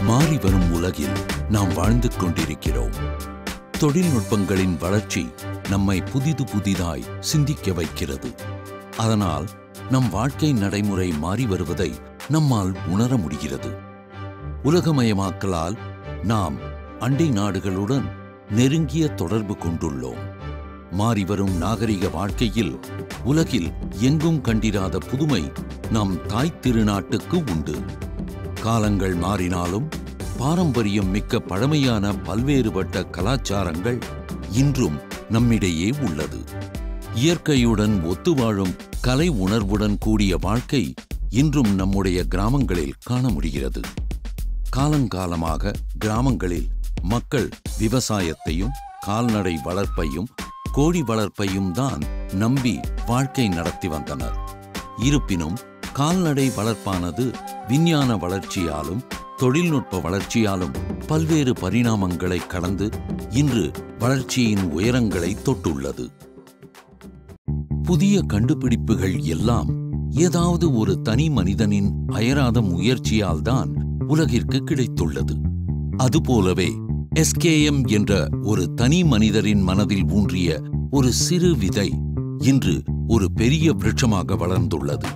மாறிவரும் உலகில் நாம் வாழ்ந்து கொண்டிருக்கிறோம் தொழில்நுட்பங்களின் வளர்ச்சி நம்மை புதிது புதிதாய் சிந்திக்க வைக்கிறது அதனால் நம் வாழ்க்கை நடைமுறை மாறி வருவதை நம்மால் உணர முடிகிறது உலகமயமாக்கலால் நாம் அண்டை நாடுகளுடன் நெருங்கிய தொடர்பு கொண்டுள்ளோம் மாறிவரும் நாகரிக வாழ்க்கையில் உலகில் எங்கும் கண்டிராத புதுமை நம் தாய் திருநாட்டுக்கு உண்டு காலங்கள் மாறினாலும் பாரம்பரியம் மிக்க பழமையான பல்வேறுபட்ட கலாச்சாரங்கள் இன்றும் நம்மிடையே உள்ளது இயற்கையுடன் ஒத்துவாழும் கலை உணர்வுடன் கூடிய வாழ்க்கை இன்றும் நம்முடைய கிராமங்களில் காண முடிகிறது காலங்காலமாக கிராமங்களில் மக்கள் விவசாயத்தையும் கால்நடை வளர்ப்பையும் கோழி வளர்ப்பையும் தான் நம்பி வாழ்க்கை நடத்தி வந்தனர் இருப்பினும் கால்நடை வளர்ப்பானது விஞ்ஞான வளர்ச்சியாலும் தொழில்நுட்ப வளர்ச்சியாலும் பல்வேறு பரிணாமங்களை கடந்து இன்று வளர்ச்சியின் உயரங்களை தொட்டுள்ளது புதிய கண்டுபிடிப்புகள் எல்லாம் ஏதாவது ஒரு தனி மனிதனின் அயராத முயற்சியால் தான் உலகிற்கு கிடைத்துள்ளது அதுபோலவே எஸ்கேஎம் என்ற ஒரு தனி மனிதரின் மனதில் ஊன்றிய ஒரு சிறு விதை இன்று ஒரு பெரிய விருட்சமாக வளர்ந்துள்ளது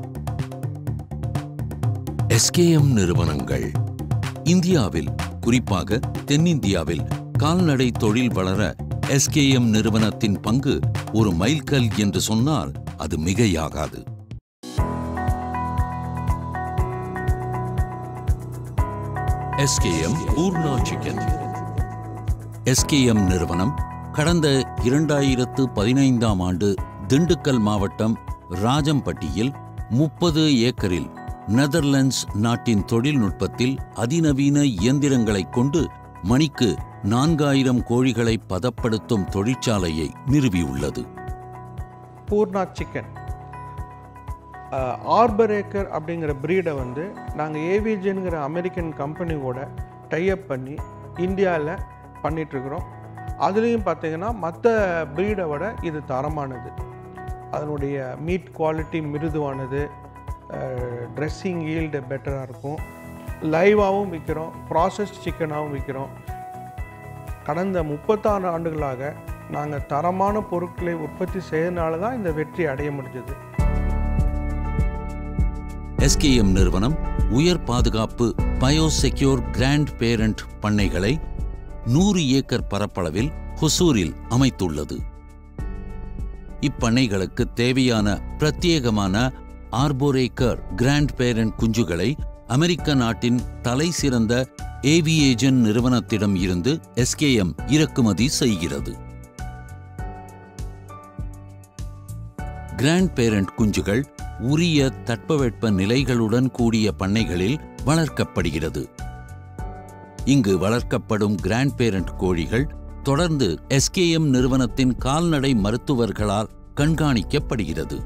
எஸ்கேஎம் நிறுவனங்கள் இந்தியாவில் குறிப்பாக தென்னிந்தியாவில் கால்நடை தொழில் வளர எஸ்கேஎம் நிறுவனத்தின் பங்கு ஒரு மைல்கல் என்று சொன்னால் அது மிகையாகாது எஸ்கேஎம் பூர்ணா சிக்கன் எஸ்கேஎம் நிறுவனம் கடந்த இரண்டாயிரத்து பதினைந்தாம் ஆண்டு திண்டுக்கல் மாவட்டம் ராஜம்பட்டியில் முப்பது ஏக்கரில் நெதர்லாண்ட்ஸ் நாட்டின் தொழில்நுட்பத்தில் அதிநவீன இயந்திரங்களைக் கொண்டு மணிக்கு நான்காயிரம் கோழிகளை பதப்படுத்தும் தொழிற்சாலையை நிறுவியுள்ளது பூர்ணா சிக்கன் ஆர்பரேக்கர் அப்படிங்கிற ப்ரீடை வந்து நாங்கள் ஏவிஜிங்கிற அமெரிக்கன் கம்பெனியோட டைப் பண்ணி இந்தியாவில் பண்ணிகிட்ருக்குறோம் அதுலேயும் பார்த்தீங்கன்னா மற்ற ப்ரீடை விட இது தரமானது அதனுடைய மீட் குவாலிட்டி மிருதுவானது ட்ரெஸ்ஸிங் ஈல்டு பெட்டராக இருக்கும் லைவாகவும் விற்கிறோம் ப்ராசஸ்ட் சிக்கனாகவும் விற்கிறோம் கடந்த முப்பத்தாறு ஆண்டுகளாக நாங்கள் தரமான பொருட்களை உற்பத்தி செய்யறதுனால தான் இந்த வெற்றி அடைய முடிஞ்சது எஸ்கேஎம் நிறுவனம் உயர் பாதுகாப்பு பயோசெக்யூர் கிராண்ட் பேரண்ட் பண்ணைகளை நூறு ஏக்கர் பரப்பளவில் ஹொசூரில் அமைத்துள்ளது இப்பண்ணைகளுக்கு தேவையான பிரத்யேகமான ஆர்போரேக்கர் கிராண்ட் பேரண்ட் குஞ்சுகளை அமெரிக்க நாட்டின் தலை சிறந்த ஏவியேஜன் நிறுவனத்திடம் இருந்து எஸ்கேஎம் இறக்குமதி செய்கிறது கிராண்ட் பேரண்ட் குஞ்சுகள் உரிய தட்பவெட்ப நிலைகளுடன் கூடிய பண்ணைகளில் வளர்க்கப்படுகிறது இங்கு வளர்க்கப்படும் கிராண்ட் பேரண்ட் கோழிகள் தொடர்ந்து எஸ்கேஎம் நிறுவனத்தின் கால்நடை மருத்துவர்களால் கண்காணிக்கப்படுகிறது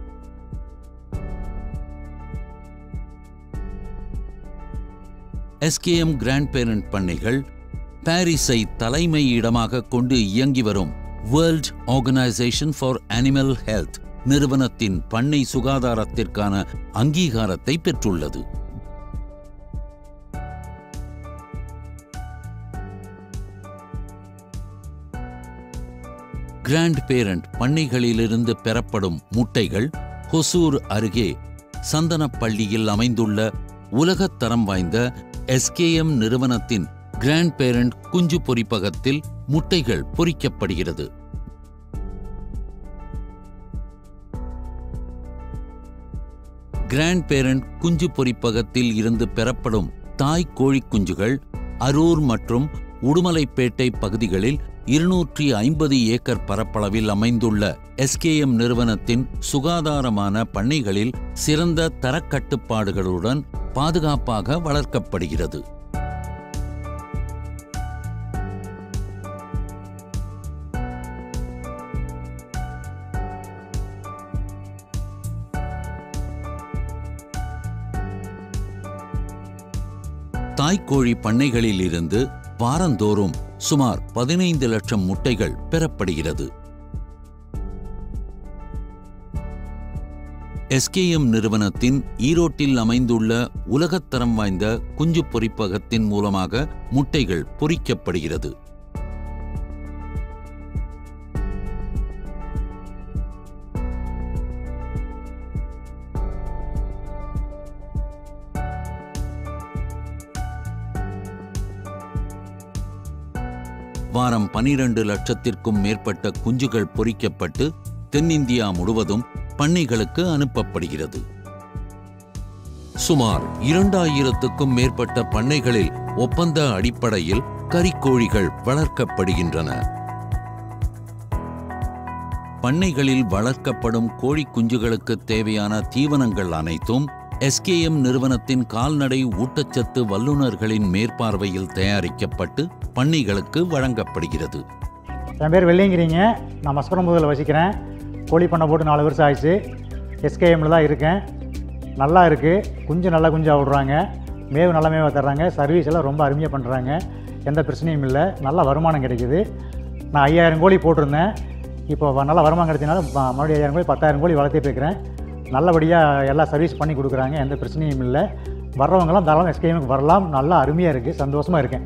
எஸ்கேஎம் கிராண்ட் பேரண்ட் பண்ணைகள் பாரிஸை தலைமை இடமாக கொண்டு இயங்கி வரும் World Organisation for Animal Health நிறுவனத்தின் பண்ணை சுகாதாரத்திற்கான அங்கீகாரத்தை பெற்றுள்ளது கிராண்ட் பேரண்ட் பண்ணைகளிலிருந்து பெறப்படும் முட்டைகள் ஹொசூர் அருகே சந்தனப்பள்ளியில் அமைந்துள்ள உலகத்தரம் வாய்ந்த எஸ்கேஎம் நிறுவனத்தின் கிராண்ட் பேரண்ட் குஞ்சு பொரிப்பகத்தில் முட்டைகள் பொரிக்கப்படுகிறது கிராண்ட் பேரண்ட் குஞ்சு பொரிப்பகத்தில் இருந்து பெறப்படும் தாய் கோழிக் குஞ்சுகள் அரூர் மற்றும் உடுமலைப்பேட்டை பகுதிகளில் இருநூற்றி ஐம்பது ஏக்கர் பரப்பளவில் அமைந்துள்ள எஸ்கேஎம் நிறுவனத்தின் சுகாதாரமான பண்ணைகளில் சிறந்த தரக்கட்டுப்பாடுகளுடன் பாதுகாப்பாக வளர்க்கப்படுகிறது தாய்க்கோழி பண்ணைகளில் இருந்து வாரந்தோறும் சுமார் பதினைந்து லட்சம் முட்டைகள் பெறப்படுகிறது எஸ்கேஎம் நிறுவனத்தின் ஈரோட்டில் அமைந்துள்ள உலகத்தரம் வாய்ந்த குஞ்சு பொரிப்பகத்தின் மூலமாக முட்டைகள் பொரிக்கப்படுகிறது வாரம் பனிரண்டு லட்சத்திற்கும் மேற்பட்ட குஞ்சுகள் பொரிக்கப்பட்டு தென்னிந்தியா முழுவதும் பண்ணைகளுக்கு அனுப்பப்படுகிறது சுமார் இரண்டாயிரத்துக்கும் மேற்பட்ட பண்ணைகளில் ஒப்பந்த அடிப்படையில் கறிக்கோழிகள் வளர்க்கப்படுகின்றன பண்ணைகளில் வளர்க்கப்படும் கோழி குஞ்சுகளுக்கு தேவையான தீவனங்கள் அனைத்தும் எஸ்கேஎம் நிறுவனத்தின் கால்நடை ஊட்டச்சத்து வல்லுநர்களின் மேற்பார்வையில் தயாரிக்கப்பட்டு பண்ணைகளுக்கு வழங்கப்படுகிறது என் பேர் வெள்ளிங்கிறீங்க நான் மஸ்பரம்புதில் வசிக்கிறேன் கோழி பண்ணை போட்டு நாலு வருஷம் ஆயிடுச்சு எஸ்கேஎம்மில் தான் இருக்கேன் நல்லா இருக்குது குஞ்சு நல்லா குஞ்சா விட்றாங்க மேவு நல்ல மேவை தர்றாங்க சர்வீஸ் எல்லாம் ரொம்ப அருமையாக பண்ணுறாங்க எந்த பிரச்சனையும் இல்லை நல்ல வருமானம் கிடைக்குது நான் ஐயாயிரம் கோழி போட்டிருந்தேன் இப்போ வ- நல்ல வருமானம் கிடைச்சனால ம- மறுபடியும் ஐயாயிரம் கோழி பத்தாயிரம் கோழி வளர்த்தே போய்க்கிறேன் நல்லபடியாக எல்லாம் சர்வீஸ் பண்ணி கொடுக்குறாங்க எந்த பிரச்சனையும் இல்லை வர்றவங்கலாம் தாராளம் எஸ்கேஎம்க்கு வரலாம் நல்லா அருமையாக இருக்குது சந்தோஷமாக இருக்கேன்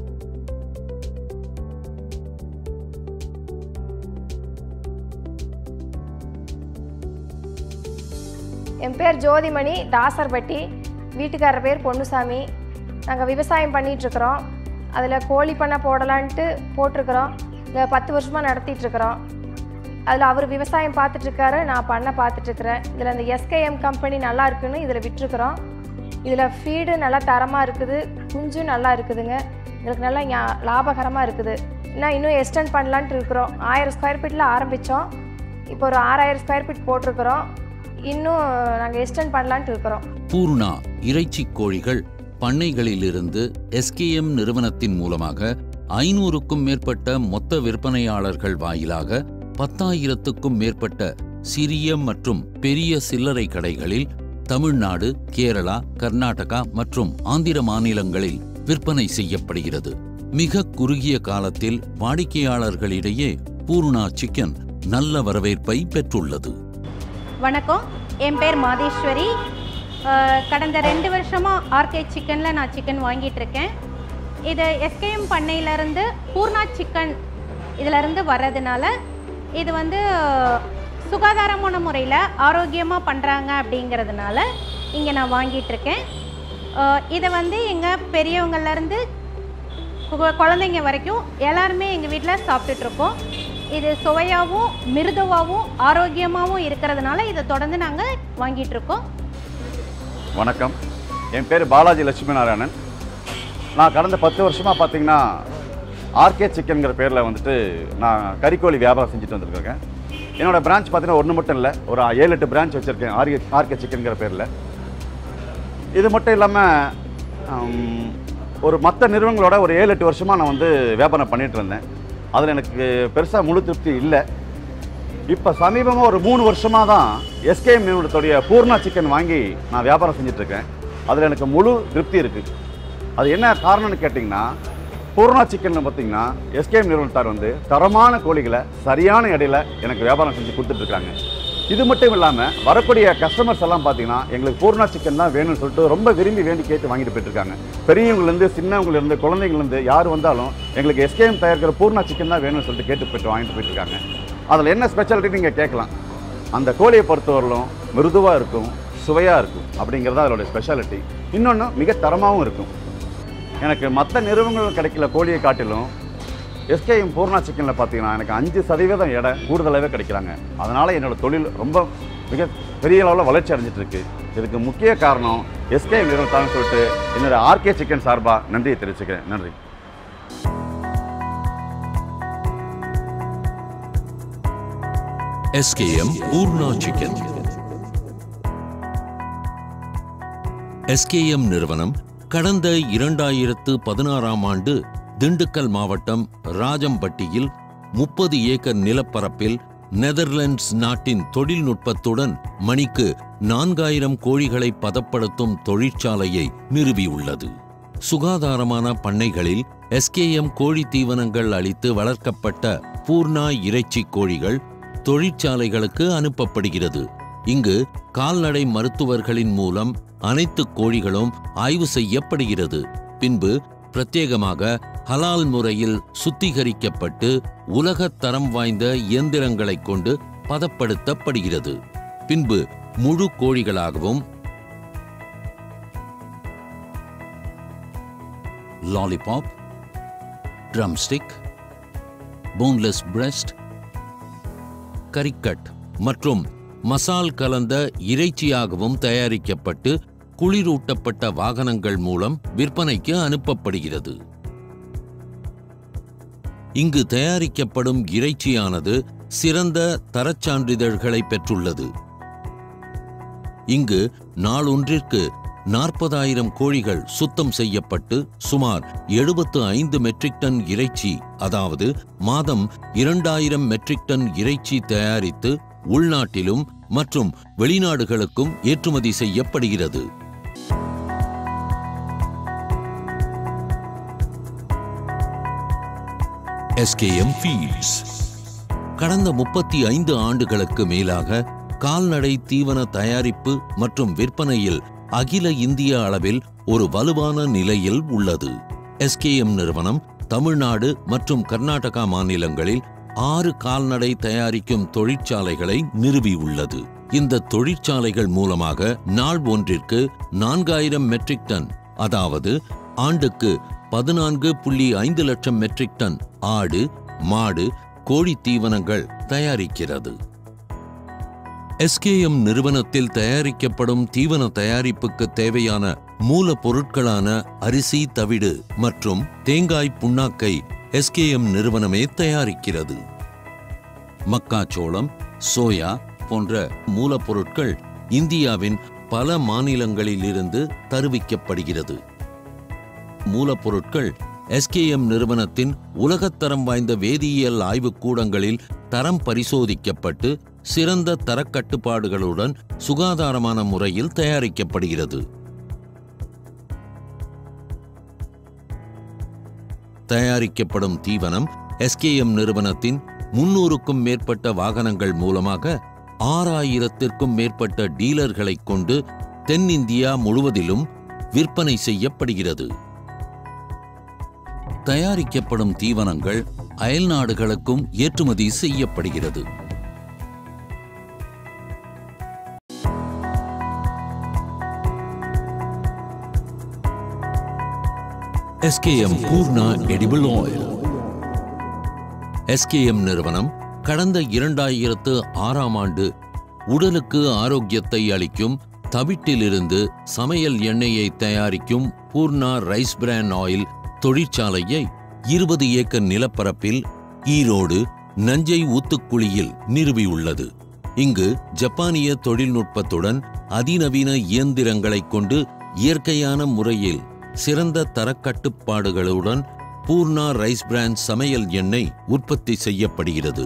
என் பேர் ஜோதிமணி தாசர்பட்டி வீட்டுக்காரர் பேர் பொன்னுசாமி நாங்கள் விவசாயம் பண்ணிகிட்ருக்குறோம் அதில் கோழி பண்ணை போடலான்ட்டு போட்டிருக்கிறோம் இதை பத்து வருஷமாக நடத்திட்டுருக்குறோம் அதில் அவர் விவசாயம் பார்த்துட்ருக்காரு நான் பண்ணை பார்த்துட்ருக்குறேன் இதில் இந்த எஸ்கேஎம் கம்பெனி நல்லா இருக்குன்னு இதில் விட்டுருக்குறோம் இதில் ஃபீடு நல்லா தரமாக இருக்குது குஞ்சும் நல்லா இருக்குதுங்க எங்களுக்கு நல்லா ஞா- லாபகரமாக இருக்குது இன்னும் இன்னும் எக்ஸ்டெண்ட் பண்ணலான்ட்டு இருக்கிறோம் ஆயிரம் ஸ்கொயர் ஃபீட்டில் ஆரம்பித்தோம் இப்போ ஒரு ஆறாயிரம் ஸ்கொயர் ஃபீட் போட்டிருக்கிறோம் இன்னும் நாங்கள் எக்ஸ்டெண்ட் பண்ணலான்ட்டு இருக்கிறோம் பூர்ணா இறைச்சிக் கோழிகள் பண்ணைகளிலிருந்து எஸ்கேஎம் நிறுவனத்தின் மூலமாக ஐநூறுக்கும் மேற்பட்ட மொத்த விற்பனையாளர்கள் வாயிலாக பத்தாயிரத்துக்கும் மேற்பட்ட சிறிய மற்றும் பெரிய சில்லறை கடைகளில் தமிழ்நாடு கேரளா கர்நாடகா மற்றும் ஆந்திர மாநிலங்களில் விற்பனை செய்யப்படுகிறது மிக குறுகிய காலத்தில் வாடிக்கையாளர்களிடையே பூர்ணா சிக்கன் நல்ல வரவேற்பை பெற்றுள்ளது வணக்கம் என் பேர் மாதேஸ்வரி அஹ், கடந்த ரெண்டு வருஷமாக ஆர்கே சிக்கனில் நான் சிக்கன் வாங்கிட்டு இருக்கேன் இது எஸ்கேஎம் பண்ணையிலேருந்து பூர்ணா சிக்கன் இதிலேருந்து வர்றதுனால இது வந்து அஹ், சுகாதாரமான முறையில் ஆரோக்கியமாக பண்ணுறாங்க அப்படிங்கிறதுனால இங்கே நான் வாங்கிட்டு இருக்கேன் அஹ், இதை வந்து எங்கள் பெரியவங்கள்லேருந்து கு- குழந்தைங்க வரைக்கும் எல்லாருமே எங்கள் வீட்டில் சாப்பிட்டுட்ருக்கோம் இது சுவையாகவும் மிருதுவாகவும் ஆரோக்கியமாகவும் இருக்கிறதுனால இதை தொடர்ந்து நாங்கள் வாங்கிட்டுருக்கோம் வணக்கம் என் பேர் பாலாஜி லட்சுமி நாராயணன் நான் கடந்த பத்து வருஷமாக பார்த்தீங்கன்னா ஆர்கே சிக்கன்கிற பேரில் வந்துட்டு நான் கறிக்கோழி வியாபாரம் செஞ்சுட்டு வந்திருக்கேன் என்னோடய பிரான்ச் பார்த்தீங்கன்னா ஒன்று மட்டும் இல்லை ஒரு ஏழு எட்டு பிரான்ச் வச்சுருக்கேன் ஆர்கே ஆர்கே சிக்கன்கிற பேரில் இது மட்டும் இல்லாமல் ஒரு மற்ற நிறுவனங்களோட ஒரு ஏழு எட்டு வருஷமாக நான் வந்து வியாபாரம் பண்ணிட்டு இருந்தேன் அதில் எனக்கு பெருசாக முழு திருப்தி இல்லை இப்போ சமீபமாக ஒரு மூணு வருஷமாக தான் எஸ்கேஎம் நிறுவனத்துடைய பூர்ணா சிக்கன் வாங்கி நான் வியாபாரம் செஞ்சுட்டு இருக்கேன் அதில் எனக்கு முழு திருப்தி இருக்குது அது என்ன காரணம்னு கேட்டிங்கன்னா பூர்ணா சிக்கனில் பார்த்தீங்கன்னா எஸ்கேஎம் நிறுவனத்தார் வந்து தரமான கோழிகளை சரியான இடையில எனக்கு வியாபாரம் செஞ்சு கொடுத்துட்ருக்காங்க இது மட்டும் இல்லாமல் வரக்கூடிய கஸ்டமர்ஸ் எல்லாம் பார்த்தீங்கன்னா எங்களுக்கு பூர்ணா சிக்கன் தான் வேணும்னு சொல்லிட்டு ரொம்ப விரும்பி வேண்டி கேட்டு வாங்கிட்டு போயிட்டுருக்காங்க பெரியவங்கலேருந்து சின்னவங்கலேருந்து குழந்தைங்கலேருந்து யார் வந்தாலும் எங்களுக்கு எஸ்கேஎம் தயாரிக்கிற பூர்ணா சிக்கன் தான் வேணும்னு சொல்லிட்டு கேட்டு போயிட்டு வாங்கிட்டு போயிட்டுருக்காங்க அதில் என்ன ஸ்பெஷாலிட்டி நீங்கள் கேட்கலாம் அந்த கோழியை பொறுத்தவரையிலும் மிருதுவாக இருக்கும் சுவையாக இருக்கும் அப்படிங்கிறது அதோட ஸ்பெஷாலிட்டி இன்னொன்று மிக தரமாகவும் இருக்கும் எனக்கு மற்ற நிறுவனங்கள் கிடைக்கல கோழியை காட்டிலும் எஸ்கேஎம் பூர்ணா சிக்கனில் பார்த்தீங்கன்னா எனக்கு அஞ்சு சதவீதம் எடை கூடுதலாகவே கிடைக்கிறாங்க அதனால் என்னோட தொழில் ரொம்ப மிக பெரிய அளவில் வளர்ச்சி அடைஞ்சிட்டு இருக்கு இதுக்கு முக்கிய காரணம் எஸ்கேஎம் நிறுவனத்தான்னு சொல்லிட்டு என்னோட ஆர்கே சிக்கன் சார்பாக நன்றியை தெரிவிச்சுக்கிறேன் நன்றி எஸ்கேஎம் பூர்ணா சிக்கன் எஸ்கேஎம் நிறுவனம் கடந்த இரண்டாயிரத்து பதினாறாம் ஆண்டு திண்டுக்கல் மாவட்டம் ராஜம்பட்டியில் முப்பது ஏக்கர் நிலப்பரப்பில் நெதர்லாண்ட்ஸ் நாட்டின் தொழில்நுட்பத்துடன் மணிக்கு நான்காயிரம் கோழிகளை பதப்படுத்தும் தொழிற்சாலையை நிறுவியுள்ளது சுகாதாரமான பண்ணைகளில் எஸ்கேஎம் கோழி தீவனங்கள் அளித்து வளர்க்கப்பட்ட பூர்ணா இறைச்சி கோழிகள் தொழிற்சாலைகளுக்கு அனுப்பப்படுகிறது இங்கு கால்நடை மருத்துவர்களின் மூலம் அனைத்து கோழிகளும் ஆய்வு செய்யப்படுகிறது பின்பு பிரத்யேகமாக ஹலால் முறையில் சுத்திகரிக்கப்பட்டு உலகத் தரம் வாய்ந்த இயந்திரங்களைக் கொண்டு பதப்படுத்தப்படுகிறது பின்பு முழு கோழிகளாகவும் lollipop drumstick boneless breast curry cut மற்றும் மசால் கலந்த இறைச்சியாகவும் தயாரிக்கப்பட்டு குளிரூட்டப்பட்ட வாகனங்கள் மூலம் விற்பனைக்கு அனுப்பப்படுகிறது இங்கு தயாரிக்கப்படும் இறைச்சியானது சிறந்த தரச்சான்றிதழ்களை பெற்றுள்ளது இங்கு நாளொன்றிற்கு நாற்பதாயிரம் கோழிகள் சுத்தம் செய்யப்பட்டு சுமார் எழுபத்து ஐந்து மெட்ரிக் டன் இறைச்சி அதாவது மாதம் இரண்டாயிரம் மெட்ரிக் டன் இறைச்சி தயாரித்து உள்நாட்டிலும் மற்றும் வெளிநாடுகளுக்கும் ஏற்றுமதி செய்யப்படுகிறது எஸ்கேஎம் ஃபீல்ட்ஸ் கடந்த முப்பத்தி ஐந்து ஆண்டுகளுக்கு மேலாக கால்நடை தீவன தயாரிப்பு மற்றும் விற்பனையில் அகில இந்திய அளவில் ஒரு வலுவான நிலையில் உள்ளது எஸ்கேஎம் நிறுவனம் தமிழ்நாடு மற்றும் கர்நாடகா மாநிலங்களில் ஆறு கால்நடை தயாரிக்கும் தொழிற்சாலைகளை நிறுவியுள்ளது இந்த தொழிற்சாலைகள் மூலமாக நாள் ஒன்றிற்கு நான்காயிரம் மெட்ரிக் டன் அதாவது ஆண்டுக்கு பதினான்கு புள்ளி ஐந்து லட்சம் மெட்ரிக் டன் ஆடு மாடு கோழி தீவனங்கள் தயாரிக்கிறது எஸ்கேஎம் நிறுவனத்தில் தயாரிக்கப்படும் தீவன தயாரிப்புக்கு தேவையான மூலப்பொருட்களான அரிசி தவிடு மற்றும் தேங்காய் புண்ணாக்கை எஸ்கேஎம் நிறுவனமே தயாரிக்கிறது மக்காச்சோளம் சோயா போன்ற மூலப்பொருட்கள் இந்தியாவின் பல மாநிலங்களிலிருந்து தருவிக்கப்படுகிறது மூலப்பொருட்கள் எஸ்கேஎம் நிறுவனத்தின் உலகத்தரம் வாய்ந்த வேதியியல் ஆய்வுக் கூடங்களில் தரம் பரிசோதிக்கப்பட்டு சிறந்த தரக்கட்டுப்பாடுகளுடன் சுகாதாரமான முறையில் தயாரிக்கப்படுகிறது தயாரிக்கப்படும் தீவனம் எஸ்கேஎம் நிறுவனத்தின் முன்னூறுக்கும் மேற்பட்ட வாகனங்கள் மூலமாக ஆறாயிரத்திற்கும் மேற்பட்ட டீலர்களைக் கொண்டு தென்னிந்தியா முழுவதிலும் விற்பனை செய்யப்படுகிறது தயாரிக்கப்படும் தீவனங்கள் அயல் நாடுகளுக்கும் ஏற்றுமதி செய்யப்படுகிறது SKM Poorna edible oil SKM நிறுவனம் கடந்த இரண்டாயிரத்து ஆறாம் ஆண்டு உடலுக்கு ஆரோக்கியத்தை அளிக்கும் தவிட்டிலிருந்து சமையல் எண்ணெயை தயாரிக்கும் பூர்ணா ரைஸ் பிரான் ஆயில் தொழிற்சாலையை இருபது ஏக்கர் நிலப்பரப்பில் ஈரோடு நஞ்சை ஊத்துக்குழியில் நிறுவியுள்ளது இங்கு ஜப்பானிய தொழில்நுட்பத்துடன் அதிநவீன இயந்திரங்களைக் கொண்டு இயற்கையான முறையில் சிறந்த தரக்கட்டுப்பாடுகளுடன் பூர்ணா ரைஸ் பிராண்ட் சமையல் எண்ணெய் உற்பத்தி செய்யப்படுகிறது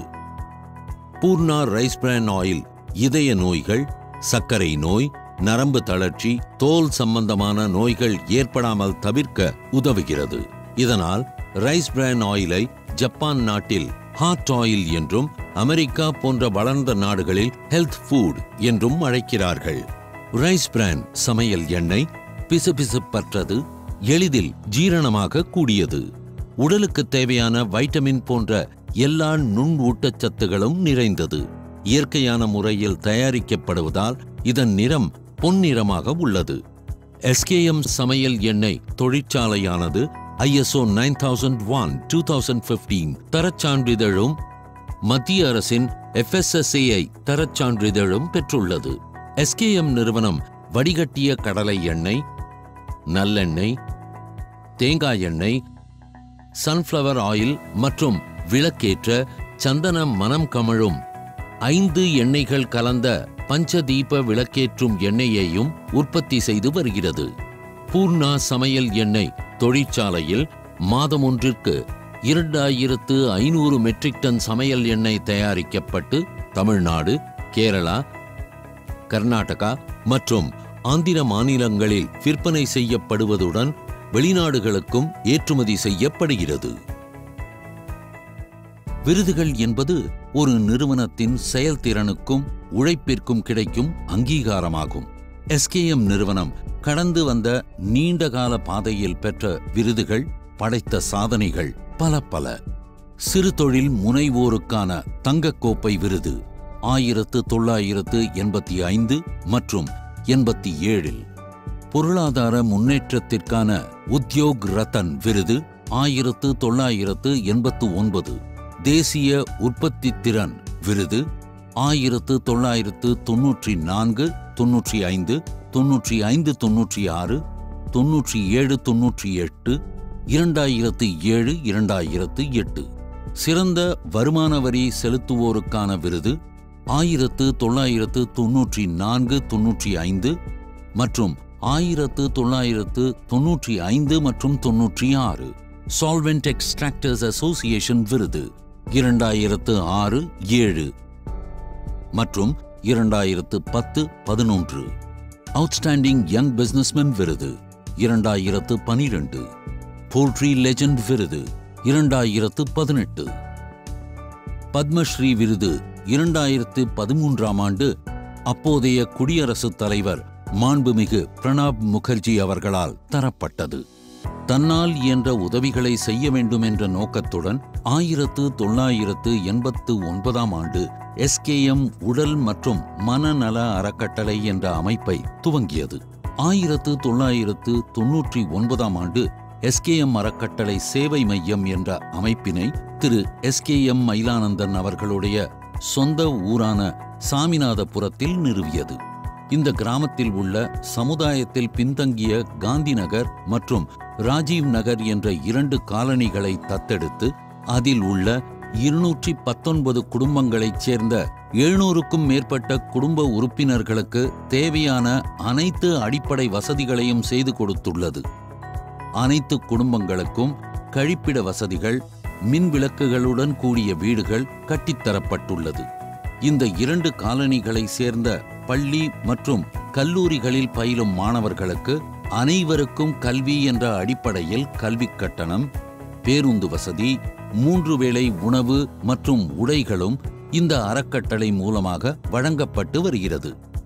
பூர்ணா ரைஸ் பிரான் ஆயில் இதய நோய்கள் சர்க்கரை நோய் நரம்பு தளர்ச்சி தோல் சம்பந்தமான நோய்கள் ஏற்படாமல் தவிர்க்க உதவுகிறது இதனால் ரைஸ் பிரான் ஆயிலை ஜப்பான் நாட்டில் ஹாட் ஆயில் என்றும் அமெரிக்கா போன்ற வளர்ந்த நாடுகளில் ஹெல்த் ஃபுட் என்றும் அழைக்கிறார்கள் ரைஸ் பிரான் சமையல் எண்ணெய் பிசுபிசுப்பற்றது எளிதில் ஜீரணமாக கூடியது உடலுக்கு தேவையான வைட்டமின் போன்ற எல்லா நுண் ஊட்டச்சத்துகளும் நிறைந்தது இயற்கையான முறையில் தயாரிக்கப்படுவதால் இதன் நிறம் பொன்னிறமாக உள்ளது எஸ்கேஎம் சமையல் எண்ணெய் தொழிற்சாலையானது ISO nine thousand one two thousand fifteen தரச்சான்றிதழும் மத்திய அரசின் எஃப்எஸ்எஸ்ஏஐ தரச்சான்றிதழும் பெற்றுள்ளது எஸ்கேஎம் நிறுவனம் வடிகட்டிய கடலை எண்ணெய் நல்லெண்ணெய் தேங்காய் எண்ணெய் சன்ஃப்ளவர் ஆயில் மற்றும் விளக்கேற்ற சந்தன மனம் கமழும் ஐந்து எண்ணெய்கள் கலந்த பஞ்சதீப விளக்கேற்றும் எண்ணெயையும் உற்பத்தி செய்து வருகிறது பூர்ணா சமையல் எண்ணெய் தொழிற்சாலையில் மாதம் ஒன்றிற்கு இரண்டாயிரத்து ஐநூறு மெட்ரிக் டன் சமையல் எண்ணெய் தயாரிக்கப்பட்டு தமிழ்நாடு கேரளா கர்நாடகா மற்றும் ஆந்திர மாநிலங்களில் விற்பனை செய்யப்படுவதுடன் வெளிநாடுகளுக்கும் ஏற்றுமதி செய்யப்படுகிறது விருதுகள் என்பது ஒரு நிறுவனத்தின் செயல்திறனுக்கும் உழைப்பிற்கும் கிடைக்கும் அங்கீகாரமாகும் எஸ்கேஎம் நிறுவனம் கடந்து வந்த நீண்டகால பாதையில் பெற்ற விருதுகள் படைத்த சாதனைகள் பல பல சிறு தொழில் முனைவோருக்கான தங்கக்கோப்பை விருது ஆயிரத்து தொள்ளாயிரத்து எண்பத்தி ஐந்து மற்றும் எண்பத்தி ஏழில் பொருளாதார முன்னேற்றத்திற்கான உத்யோக் ரத்தன் விருது ஆயிரத்து தொள்ளாயிரத்து எண்பத்து ஒன்பது தேசிய உற்பத்தி திறன் விருது ஆயிரத்து தொள்ளாயிரத்து தொன்னூற்றி நான்கு தொன்னூற்றி ஐந்து தொன்னூற்றி ஐந்து தொன்னூற்றி ஆறு தொன்னூற்றி ஏழு தொன்னூற்றி எட்டு இரண்டாயிரத்து ஏழு இரண்டாயிரத்து எட்டு சிறந்த வருமான வரி செலுத்துவோருக்கான விருது ஆயிரத்து தொள்ளாயிரத்து தொன்னூற்றி நான்கு தொன்னூற்றி ஐந்து மற்றும் ஆயிரத்து தொள்ளாயிரத்து தொன்னூற்றி ஐந்து மற்றும் தொன்னூற்றி ஆறு சால்வெண்ட் எக்ஸ்ட்ராக்டர்ஸ் அசோசியேஷன் விருது இரண்டாயிரத்து ஆறு ஏழு மற்றும் இரண்டாயிரத்து பத்து பதினொன்று அவுட்ஸ்டாண்டிங் யங் பிசினஸ்மேன் விருது இரண்டாயிரத்து பனிரெண்டு போல்ட்ரி லெஜண்ட் விருது இரண்டாயிரத்து பதினெட்டு பத்மஸ்ரீ விருது இரண்டாயிரத்து பதிமூன்றாம் ஆண்டு அப்போதைய குடியரசுத் தலைவர் மாண்புமிகு பிரணாப் முகர்ஜி அவர்களால் தரப்பட்டது தன்னால் இயன்ற உதவிகளை செய்ய வேண்டும் என்ற நோக்கத்துடன் ஆயிரத்து தொள்ளாயிரத்து எண்பத்து ஒன்பதாம் ஆண்டு எஸ்கேஎம் உடல் மற்றும் மனநல அறக்கட்டளை என்ற அமைப்பை துவங்கியது ஆயிரத்து தொள்ளாயிரத்து தொன்னூற்றி ஒன்பதாம் ஆண்டு எஸ்கேஎம் அறக்கட்டளை சேவை மையம் என்ற அமைப்பினை திரு எஸ்கேஎம் மயிலானந்தன் அவர்களுடைய சொந்த ஊரான சாமிநாதபுரத்தில் நிறுவியது இந்த கிராமத்தில் உள்ள சமுதாயத்தில் பின்தங்கிய காந்தி நகர் மற்றும் ராஜீவ் நகர் என்ற இரண்டு காலனிகளை தத்தெடுத்து அதில் உள்ள இருநூற்றி பத்தொன்பது குடும்பங்களைச் சேர்ந்த எழுநூறுக்கும் மேற்பட்ட குடும்ப உறுப்பினர்களுக்கு தேவையான அனைத்து அடிப்படை வசதிகளையும் செய்து கொடுத்துள்ளது அனைத்து குடும்பங்களுக்கும் கழிப்பிட வசதிகள் மின் விளக்குகளுடன் கூடிய வீடுகள் கட்டித்தரப்பட்டுள்ளது இந்த இரண்டு காலனிகளை சேர்ந்த பள்ளி மற்றும் கல்லூரிகளில் பயிலும் மாணவர்களுக்கு அனைவருக்கும் கல்வி என்ற அடிப்படையில் கல்விக் கட்டணம் பேருந்து வசதி மூன்று வேளை உணவு மற்றும் உடைகளும் இந்த அறக்கட்டளை மூலமாக வழங்கப்பட்டு வருகிறது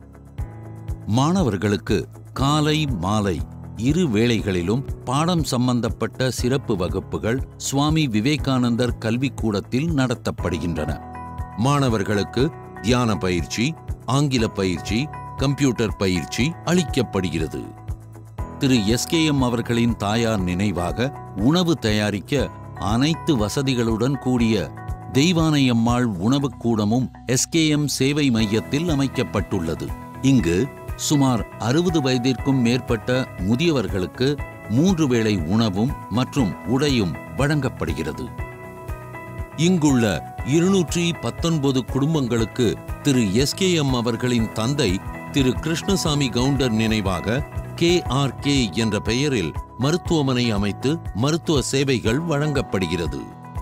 மாணவர்களுக்கு காலை மாலை இரு வேளைகளிலும் பாடம் சம்பந்தப்பட்ட சிறப்பு வகுப்புகள் சுவாமி விவேகானந்தர் கல்விக்கூடத்தில் நடத்தப்படுகின்றன மாணவர்களுக்கு தியான பயிற்சி ஆங்கில பயிற்சி கம்ப்யூட்டர் பயிற்சி அளிக்கப்படுகிறது திரு எஸ்கேஎம் அவர்களின் தாயார் நினைவாக உணவு தயாரிக்க அனைத்து வசதிகளுடன் கூடிய தெய்வானையம்மாள் உணவுக் கூடமும் எஸ்கேஎம் சேவை மையத்தில் அமைக்கப்பட்டுள்ளது இங்கு சுமார் அறுபது வயதிற்கும் மேற்பட்ட முதியவர்களுக்கு மூன்று வேளை உணவும் மற்றும் உடையும் வழங்கப்படுகிறது இங்குள்ள இருநூற்றி பத்தொன்பது குடும்பங்களுக்கு திரு எஸ்கேஎம் அவர்களின் தந்தை திரு கிருஷ்ணசாமி கவுண்டர் நினைவாக கே ஆர் கே என்ற பெயரில் மருத்துவமனை அமைத்து மருத்துவ சேவைகள் வழங்கப்படுகிறது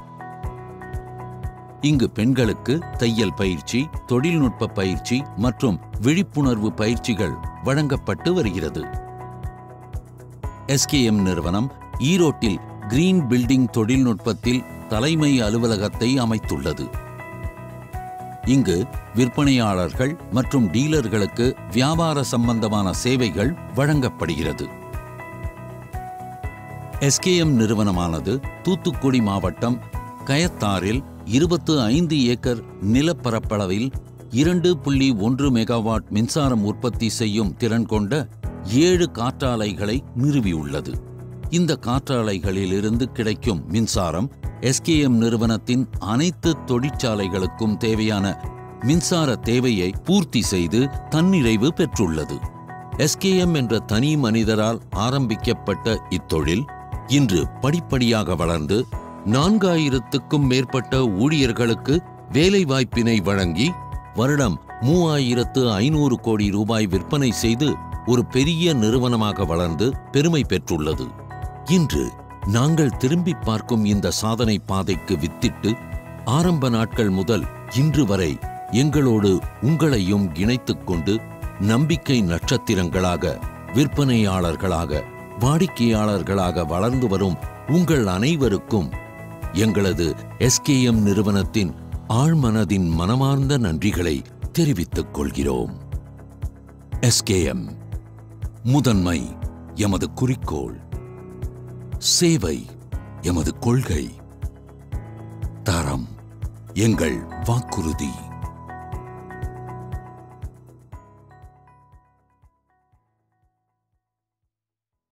இங்கு பெண்களுக்கு தையல் பயிற்சி தொழில்நுட்ப பயிற்சி மற்றும் விழிப்புணர்வு பயிற்சிகள் வழங்கப்பட்டு வருகிறது எஸ்கேஎம் நிறுவனம் ஈரோட்டில் கிரீன் பில்டிங் தொழில்நுட்பத்தில் தலைமை அலுவலகத்தை அமைத்துள்ளது இங்கு விற்பனையாளர்கள் மற்றும் டீலர்களுக்கு வியாபார சம்பந்தமான சேவைகள் வழங்கப்படுகிறது எஸ்கேஎம் நிறுவனமானது தூத்துக்குடி மாவட்டம் கயத்தாறில் இருபத்து ஐந்து ஏக்கர் நிலப்பரப்பளவில் இரண்டு புள்ளி ஒன்று மெகாவாட் மின்சாரம் உற்பத்தி செய்யும் திறன் கொண்ட ஏழு காற்றாலைகளை நிறுவியுள்ளது இந்த காற்றாலைகளிலிருந்து கிடைக்கும் மின்சாரம் எஸ்கேஎம் நிறுவனத்தின் அனைத்து தொழிற்சாலைகளுக்கும் தேவையான மின்சார தேவையை பூர்த்தி செய்து தன்னிறைவு பெற்றுள்ளது எஸ்கேஎம் என்ற தனி மனிதரால் ஆரம்பிக்கப்பட்ட இத்தொழில் இன்று படிப்படியாக வளர்ந்து நான்காயிரத்துக்கும் மேற்பட்ட ஊழியர்களுக்கு வேலைவாய்ப்பினை வழங்கி வருடம் மூவாயிரத்து ஐநூறு கோடி ரூபாய் விற்பனை செய்து ஒரு பெரிய நிறுவனமாக வளர்ந்து பெருமை பெற்றுள்ளது இன்று நாங்கள் திரும்பி பார்க்கும் இந்த சாதனை பாதைக்கு வித்திட்டு ஆரம்ப நாட்கள் முதல் இன்று வரை எங்களோடு உங்களையும் இணைத்துக் கொண்டு நம்பிக்கை நட்சத்திரங்களாக விற்பனையாளர்களாக வாடிக்கையாளர்களாக வளர்ந்து வரும் உங்கள் அனைவருக்கும் எங்களது எஸ்கேஎம் நிறுவனத்தின் ஆழ்மனதின் மனமார்ந்த நன்றிகளை தெரிவித்துக் கொள்கிறோம் எஸ்கேஎம் முதன்மை எமது குறிக்கோள் சேவை எமது கொள்கை தரம் எங்கள் வாக்குறுதி